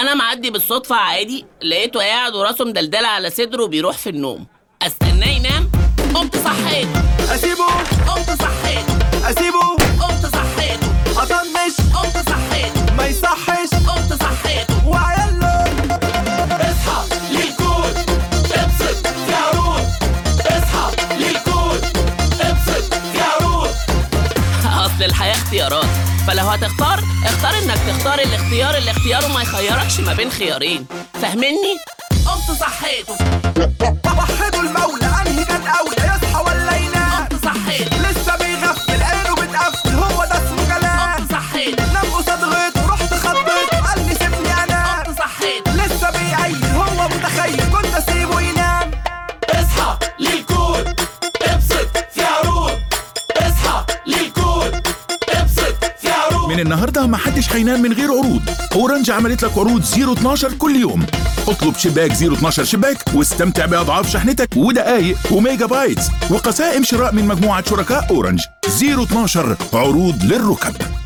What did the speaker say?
انا معدي بالصدفه عادي لقيته قاعد وراسه مدلدله على صدره وبيروح في النوم استناه ينام قمت صحيته اسيبه قمت صحيته اسيبه قمت صحيته اطنش قمت صحيته ما يصحش قمت صحيته وعياله اصحى للكود ابسط في عروض اصحى للكود ابسط في عروض اصل الحياه اختيارات فلو هتختار اختار انك تختار الاختيار اللي اختياره ما يخيركش ما بين خيارين فاهمني قمت صحيته وحدوا المولى انهي كان اولى يصحى ولا ينام قمت صحيته لسه بيغفل عينه بتقفل هو ده اسمه كلام قمت صحيته نام قصاد غيطه رحت خضيته قال لي سيبني انام قمت صحيته لسه بيعيد هو متخيل كنت اسيبه ينام اصحى للكود ابسط في عروض اصحى للكود ابسط في عروض من النهارده ما حدش هينام من غير عروض اورنج عملت لك عروض 012 كل يوم اطلب شباك 012 شباك واستمتع باضعاف شحنتك ودقائق وميجا بايتس وقسائم شراء من مجموعه شركاء اورنج 012 عروض للركب